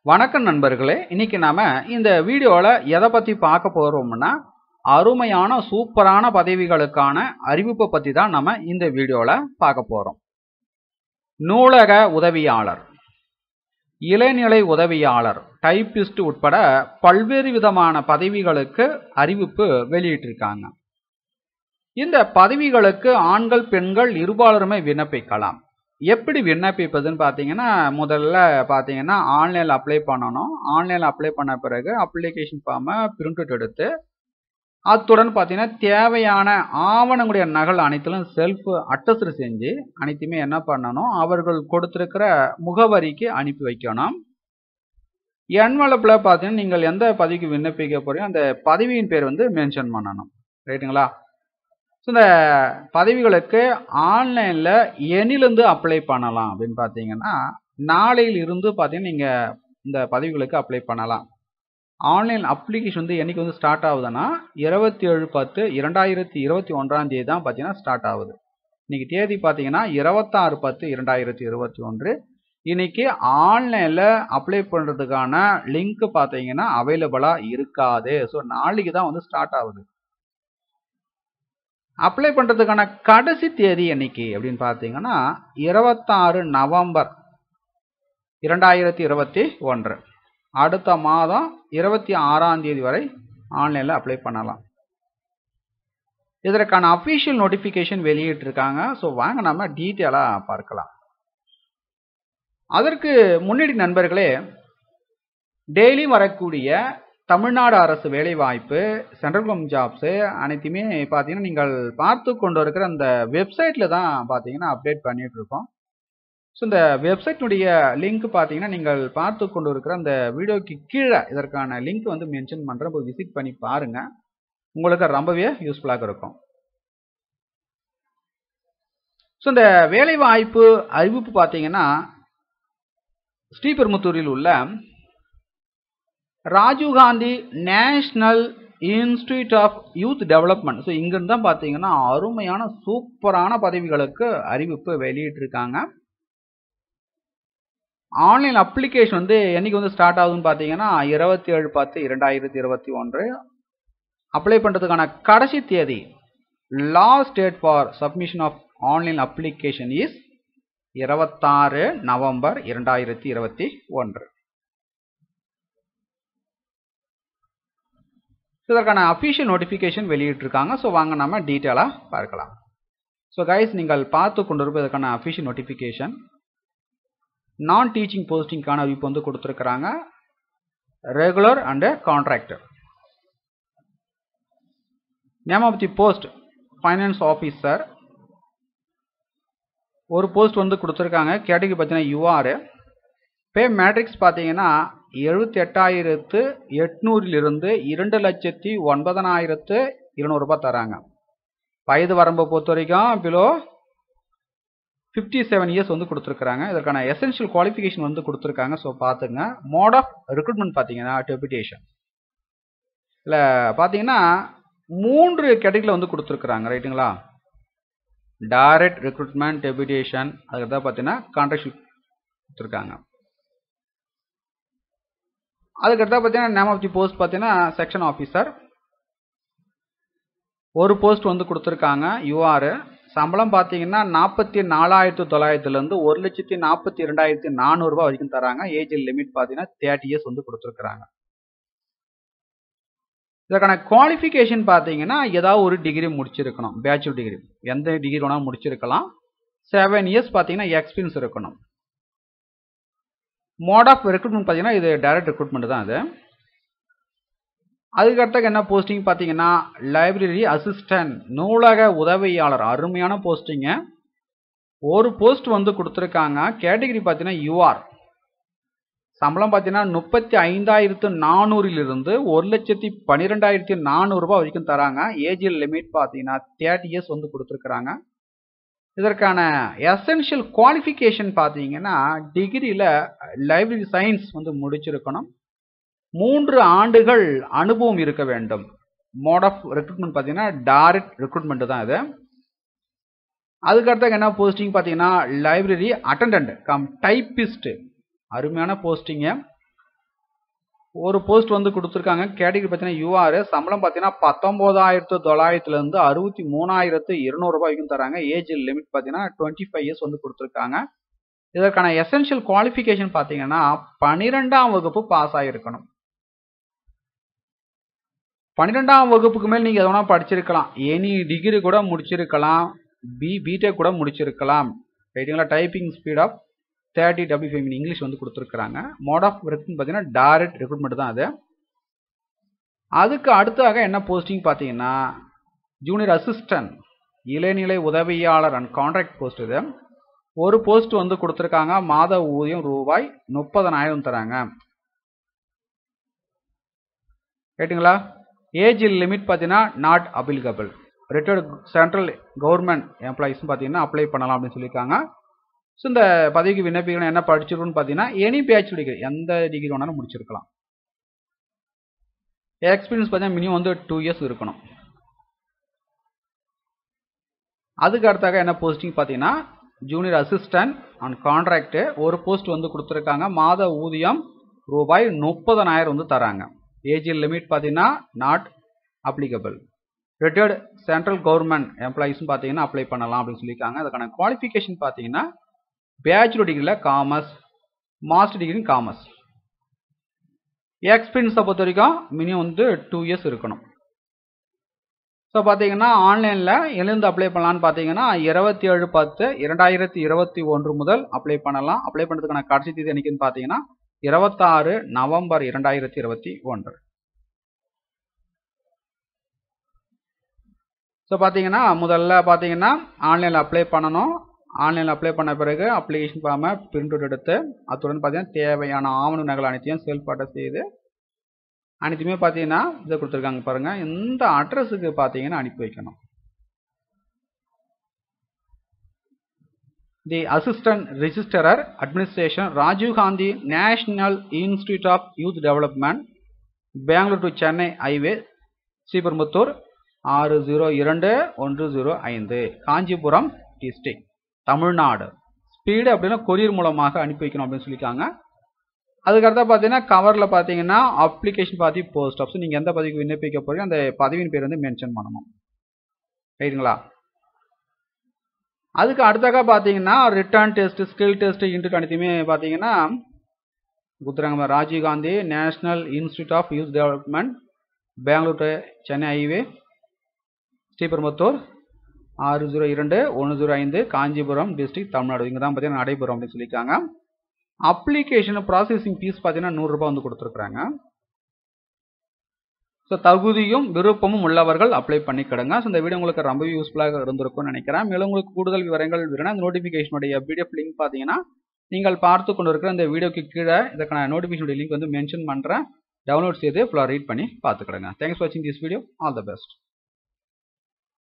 வணக்கம் நண்பர்களே இன்னைக்கு நாம இந்த வீடியோவில் எதை பற்றி பார்க்க போகிறோம்னா அருமையான சூப்பரான பதவிகளுக்கான அறிவிப்பை பற்றி தான் நம்ம இந்த வீடியோவில் பார்க்க போகிறோம் நூலக உதவியாளர் இளநிலை உதவியாளர் டைப்பிஸ்ட் உட்பட பல்வேறு விதமான பதவிகளுக்கு அறிவிப்பு வெளியிட்டிருக்காங்க இந்த பதவிகளுக்கு ஆண்கள் பெண்கள் இருபாலருமே விண்ணப்பிக்கலாம் எப்படி விண்ணப்பிப்பதுன்னு பார்த்தீங்கன்னா முதல்ல பார்த்தீங்கன்னா ஆன்லைனில் அப்ளை பண்ணணும் ஆன்லைனில் அப்ளை பண்ண பிறகு அப்ளிகேஷன் ஃபார்மை பிரிண்ட் அவுட் எடுத்து அத்துடன் பார்த்தீங்கன்னா தேவையான ஆவணங்களுடைய நகல் அனைத்திலும் செல்ஃப் அட்டஸ்ட் செஞ்சு அனைத்துமே என்ன பண்ணணும் அவர்கள் கொடுத்துருக்கிற முகவரிக்கு அனுப்பி வைக்கணும் என்வலப்பில் பார்த்தீங்கன்னா நீங்கள் எந்த பதவிக்கு விண்ணப்பிக்க போறீங்க அந்த பதவியின் பேர் வந்து மென்ஷன் பண்ணணும் ரைட்டுங்களா ஸோ இந்த பதவிகளுக்கு ஆன்லைனில் எண்ணிலிருந்து அப்ளை பண்ணலாம் அப்படின்னு பார்த்தீங்கன்னா நாளையில் இருந்து பார்த்தீங்கன்னா நீங்கள் இந்த பதவிகளுக்கு அப்ளை பண்ணலாம் ஆன்லைன் அப்ளிகேஷன் வந்து என்னைக்கு வந்து ஸ்டார்ட் ஆகுதுன்னா இருபத்தி ஏழு பத்து இரண்டாயிரத்தி இருபத்தி ஒன்றாம் தேதி தான் பார்த்தீங்கன்னா ஸ்டார்ட் ஆகுது இன்னைக்கு தேதி பார்த்தீங்கன்னா இருபத்தாறு பத்து இரண்டாயிரத்தி இருபத்தி ஒன்று இன்னைக்கு ஆன்லைனில் அப்ளை பண்ணுறதுக்கான லிங்க் பார்த்தீங்கன்னா அவைலபிளாக இருக்காது ஸோ நாளைக்கு தான் வந்து ஸ்டார்ட் ஆகுது அப்ளை பண்ணுறதுக்கான கடைசி தேதி என்னைக்கு அப்படின்னு பார்த்தீங்கன்னா இருபத்தாறு நவம்பர் இரண்டாயிரத்தி இருபத்தி ஒன்று அடுத்த மாதம் இருபத்தி ஆறாம் தேதி வரை ஆன்லைனில் அப்ளை பண்ணலாம் இதற்கான அஃபிஷியல் நோட்டிஃபிகேஷன் வெளியிட்டிருக்காங்க ஸோ வாங்க நம்ம டீட்டெயிலாக பார்க்கலாம் அதற்கு முன்னாடி நண்பர்களே டெய்லி வரக்கூடிய தமிழ்நாடு அரசு வேலைவாய்ப்பு சென்ட்ரல் கவர்மெண்ட் ஜாப்ஸு அனைத்துமே பார்த்தீங்கன்னா நீங்கள் பார்த்து கொண்டு இருக்கிற அந்த வெப்சைட்டில் தான் பார்த்தீங்கன்னா அப்டேட் பண்ணிட்டு இருக்கோம் ஸோ இந்த வெப்சைட்னுடைய லிங்க் பார்த்தீங்கன்னா நீங்கள் பார்த்து கொண்டு இருக்கிற அந்த வீடியோக்கு கீழே இதற்கான லிங்க் வந்து மென்ஷன் பண்ணுறேன் போய் விசிட் பண்ணி பாருங்கள் உங்களுக்கு ரொம்பவே யூஸ்ஃபுல்லாக இருக்கும் ஸோ இந்த வேலைவாய்ப்பு அறிவிப்பு பார்த்தீங்கன்னா ஸ்ரீபெரும்புத்தூரில் உள்ள Rajiv Gandhi national institute of youth development so இங்கிருந்து தான் பார்த்தீங்கன்னா அருமையான சூப்பரான பதவிகளுக்கு அறிவிப்பு வெளியிட்டிருக்காங்க ஆன்லைன் அப்ளிகேஷன் வந்து என்னைக்கு வந்து ஸ்டார்ட் ஆகுதுன்னு பார்த்தீங்கன்னா இருபத்தி ஏழு பத்து இரண்டாயிரத்தி இருபத்தி ஒன்று அப்ளை பண்ணுறதுக்கான கடைசி தேதி last date for submission of online application is இருபத்தாறு நவம்பர் இரண்டாயிரத்தி இருபத்தி ஒன்று இதற்கான அஃபிஷியல் நோட்டிஃபிகேஷன் வெளியிட்டிருக்காங்க ஸோ வாங்க நம்ம டீட்டெயிலாக பார்க்கலாம் ஸோ கைஸ் நீங்கள் பார்த்து கொண்டு இருப்பது இதற்கான அஃபிஷியல் நோட்டிஃபிகேஷன் நான் டீச்சிங் போஸ்டிங்கான அறிவிப்பு வந்து கொடுத்துருக்குறாங்க regular and contractor name of the post finance officer ஒரு போஸ்ட் வந்து கொடுத்துருக்காங்க கேட்டகரி பார்த்தீங்கன்னா யூஆர் பே மேட்ரிக்ஸ் பார்த்தீங்கன்னா எழுபத்தி எட்டாயிரத்து எட்நூறிலிருந்து இரண்டு லட்சத்தி ஒன்பதனாயிரத்து இருநூறுபா தராங்க வயது வரம்பை பொறுத்த வரைக்கும் பிலோ ஃபிஃப்டி செவன் இயர்ஸ் வந்து கொடுத்துருக்குறாங்க இதற்கான எசென்ஷியல் குவாலிஃபிகேஷன் வந்து கொடுத்துருக்காங்க ஸோ பார்த்துங்க மோட் ஆஃப் ரெக்ரூட்மெண்ட் பார்த்தீங்கன்னா டெபிடேஷன் இல்லை பார்த்தீங்கன்னா மூன்று கேட்டகரியில் வந்து கொடுத்துருக்குறாங்க ரைட்டுங்களா டைரக்ட் ரெக்ரூட்மெண்ட் டெபிடேஷன் அதுக்கு தான் பார்த்தீங்கன்னா கான்ட்ராக்ட் கொடுத்துருக்காங்க அதுக்கடுத்தா பார்த்தீங்கன்னா நேம் ஆஃப் தி போஸ்ட் பார்த்தீங்கன்னா செக்ஷன் ஆஃபீஸர் ஒரு போஸ்ட் வந்து கொடுத்துருக்காங்க யூஆர் சம்பளம் பார்த்தீங்கன்னா நாற்பத்தி நாலாயிரத்து தொள்ளாயிரத்துலேருந்து ஒரு லட்சத்தி நாற்பத்தி ரெண்டாயிரத்தி நானூறுரூவா வரைக்கும் தராங்க ஏஜ் லிமிட் பார்த்தீங்கன்னா தேர்ட்டி இயர்ஸ் வந்து கொடுத்துருக்குறாங்க இதற்கான குவாலிஃபிகேஷன் பார்த்தீங்கன்னா ஏதாவது ஒரு டிகிரி முடிச்சிருக்கணும் பேச்சுலர் டிகிரி எந்த டிகிரி வேணாலும் முடிச்சிருக்கலாம் செவன் இயர்ஸ் பார்த்தீங்கன்னா எக்ஸ்பீரியன்ஸ் இருக்கணும் மோட் ஆஃப் ரெக்ரூட்மெண்ட் பார்த்தீங்கன்னா இது டைரக்ட் ரெக்ரூட்மெண்ட் தான் அது அதுக்கடுத்த என்ன போஸ்டிங் பார்த்தீங்கன்னா லைப்ரரி அசிஸ்டன்ட் நூலக உதவியாளர் அருமையான போஸ்டிங்க ஒரு போஸ்ட் வந்து கொடுத்துருக்காங்க கேட்டகரி பார்த்தீங்கன்னா யூஆர் சம்பளம் பார்த்தீங்கன்னா முப்பத்தி ஐந்தாயிரத்து நானூறிலிருந்து ஒரு லட்சத்தி பன்னிரெண்டாயிரத்தி நானூறுரூபா வரைக்கும் தராங்க ஏஜ் லிமிட் பார்த்தீங்கன்னா தேர்ட்டி இயர்ஸ் வந்து கொடுத்துருக்குறாங்க இதற்கான எசென்ஷியல் குவாலிஃபிகேஷன் பார்த்தீங்கன்னா டிகிரியில் லைப்ரரி சயின்ஸ் வந்து முடிச்சிருக்கணும் மூன்று ஆண்டுகள் அனுபவம் இருக்க வேண்டும் மோட் ஆஃப் ரெக்ரூட்மெண்ட் பார்த்தீங்கன்னா டைரக்ட் ரெக்ரூட்மெண்ட் தான் இது அதுக்கடுத்த என்ன போஸ்டிங் பார்த்தீங்கன்னா லைப்ரரி அட்டண்டன்ட் கம் டைப்பிஸ்ட் அருமையான போஸ்டிங்க ஒரு போஸ்ட் வந்து கொடுத்துருக்காங்க கேட்டகரி பார்த்தீங்கன்னா யூஆர் சம்பளம் பார்த்தீங்கன்னா பத்தொம்போதாயிரத்து தொள்ளாயிரத்துலேருந்து அறுபத்தி மூணாயிரத்து இருநூறுபா வரைக்கும் தராங்க ஏஜ் லிமிட் பார்த்தீங்கன்னா டுவெண்ட்டி ஃபைவ் இயர்ஸ் வந்து கொடுத்துருக்காங்க இதற்கான எசென்ஷியல் குவாலிஃபிகேஷன் பார்த்தீங்கன்னா பன்னிரெண்டாம் வகுப்பு பாஸ் ஆகிருக்கணும் பன்னிரெண்டாம் வகுப்புக்கு மேல் நீங்கள் எதனா படிச்சிருக்கலாம் எனி டிகிரி கூட முடிச்சிருக்கலாம் பி பிடெக் கூட முடிச்சிருக்கலாம் ரைட்டுங்களா typing speed of thirty W five English வந்து கொடுத்துருக்குறாங்க மோட் ஆஃப் ஒர்க்னு பார்த்தீங்கன்னா டைரக்ட் ரெக்ரூட்மெண்ட் தான் அது அதுக்கு அடுத்தாக என்ன போஸ்டிங் பார்த்தீங்கன்னா ஜூனியர் அசிஸ்டன்ட் இளைநிலை உதவியாளர் அண்ட் கான்ட்ராக்ட் போஸ்ட் இது ஒரு போஸ்ட் வந்து கொடுத்துருக்காங்க மாத ஊதியம் ரூபாய் முப்பதனாயிரம் தராங்க ரைட்டுங்களா ஏஜ் லிமிட் பார்த்தீங்கன்னா not applicable retired central government employees பார்த்தீங்கன்னா அப்ளை பண்ணலாம் அப்படின்னு சொல்லியிருக்காங்க ஸோ இந்த பதவிக்கு விண்ணப்பிக்கணும் என்ன படிச்சிருக்கணும்னு பார்த்தீங்கன்னா எனி பேச்சுலர் டிகிரி எந்த டிகிரி வேணாலும் முடிச்சிருக்கலாம் எக்ஸ்பீரியன்ஸ் பார்த்தீங்கன்னா மினிமம் வந்து டூ இயர்ஸ் இருக்கணும் அதுக்கு அடுத்தாக என்ன போஸ்டிங் பார்த்தீங்கன்னா ஜூனியர் அசிஸ்டன்ட் அண்ட் கான்ட்ராக்டு ஒரு போஸ்ட் வந்து கொடுத்துருக்காங்க மாத ஊதியம் ரூபாய் முப்பதனாயிரம் வந்து தராங்க ஏஜ் லிமிட் பார்த்தீங்கன்னா not applicable retired central government எம்ப்ளாயிஸும் பார்த்தீங்கன்னா அப்ளை பண்ணலாம் அப்படின்னு சொல்லியிருக்காங்க அதுக்கான குவாலிஃபிகேஷன் பார்த்தீங்கன்னா பேச்சுலர் டிகிரியில் காமர்ஸ் மாஸ்டர் டிகிரி காமர்ஸ் எக்ஸ்பீரியன்ஸை பொறுத்த வரைக்கும் மினிமம் வந்து டூ இயர்ஸ் இருக்கணும் ஸோ பார்த்தீங்கன்னா ஆன்லைனில் எழுந்து அப்ளை பண்ணலான்னு பார்த்தீங்கன்னா இருபத்தி ஏழு பத்து இரண்டாயிரத்தி இருபத்தி ஒன்று முதல் அப்ளை பண்ணலாம் அப்ளை பண்ணுறதுக்கான கடைசி தேதி என்னைக்குன்னு பார்த்தீங்கன்னா இருபத்தாறு நவம்பர் இரண்டாயிரத்தி இருபத்தி ஒன்று ஸோ பார்த்தீங்கன்னா முதல்ல பார்த்தீங்கன்னா ஆன்லைனில் அப்ளை பண்ணணும் ஆன்லைனில் அப்ளை பண்ண பிறகு அப்ளிகேஷன் ஃபார்மை பிரிண்ட் அவுட் எடுத்து அத்துடன் பார்த்தீங்கன்னா தேவையான ஆவண நகல் அனைத்தையும் செயல்பாட்டை செய்து அனைத்துமே பார்த்தீங்கன்னா இதை கொடுத்துருக்காங்க பாருங்கள் இந்த அட்ரஸுக்கு பார்த்தீங்கன்னா அனுப்பி வைக்கணும் தி assistant registrar administration Rajiv Gandhi national institute of youth development Bangalore to Chennai highway Sriperumbudur ஆறு ஜீரோ இரண்டு ஒன்று ஜீரோ ஐந்து காஞ்சிபுரம் டிஸ்ட்ரிக்ட் தமிழ்நாடு ஸ்பீடு அப்படின்னா கொரியர் மூலமாக அனுப்பி வைக்கணும் அப்படின்னு சொல்லியிருக்காங்க அதுக்கடுத்தா பார்த்தீங்கன்னா கவரில் பார்த்தீங்கன்னா அப்ளிகேஷன் பார்த்தி போஸ்ட் ஆஃபீஸ் நீங்கள் எந்த பதவிக்கு விண்ணப்பிக்க போறீங்க அந்த பதவியின் பேர் வந்து மென்ஷன் பண்ணணும் ரைட்டுங்களா அதுக்கு அடுத்தக்கா பார்த்தீங்கன்னா return test skill test interview அனைத்துமே பார்த்தீங்கன்னா கொடுத்துறாங்க Rajiv Gandhi national institute of youth development Bangalore to Chennai highway Sriperumbudur ஆறு ஜீரோ இரண்டு ஒன்று ஜீரோ ஐந்து காஞ்சிபுரம் டிஸ்ட்ரிக்ட் தமிழ்நாடு இங்கே தான் பார்த்தீங்கன்னா நடைபெறும் அப்படின்னு சொல்லியிருக்காங்க அப்ளிகேஷன் ப்ராசஸிங் ஃபீஸ் பார்த்தீங்கன்னா நூறுரூபா வந்து கொடுத்துருக்குறாங்க ஸோ தகுதியும் விருப்பமும் உள்ளவர்கள் அப்ளை பண்ணிக்கிடுங்க ஸோ இந்த வீடியோ உங்களுக்கு ரொம்ப யூஸ்ஃபுல்லாக இருந்திருக்கும்னு நினைக்கிறேன் மேலும் உங்களுக்கு கூடுதல் விவரங்கள் வேணும்னா அந்த நோட்டிஃபிகேஷனுடைய பிடிஎஃப் லிங்க் பார்த்தீங்கன்னா நீங்கள் பார்த்து கொண்டு இருக்கிற இந்த வீடியோக்கு கீழே இதுக்கான நோட்டிஃபிகேஷனுடைய லிங்க் வந்து மென்ஷன் பண்ணுறேன் டவுன்லோட் செய்து ஃபுல்லாக ரீட் பண்ணி பார்த்துக்கிடுங்க தேங்க்ஸ் ஃபார் வாட்சிங் this video all the best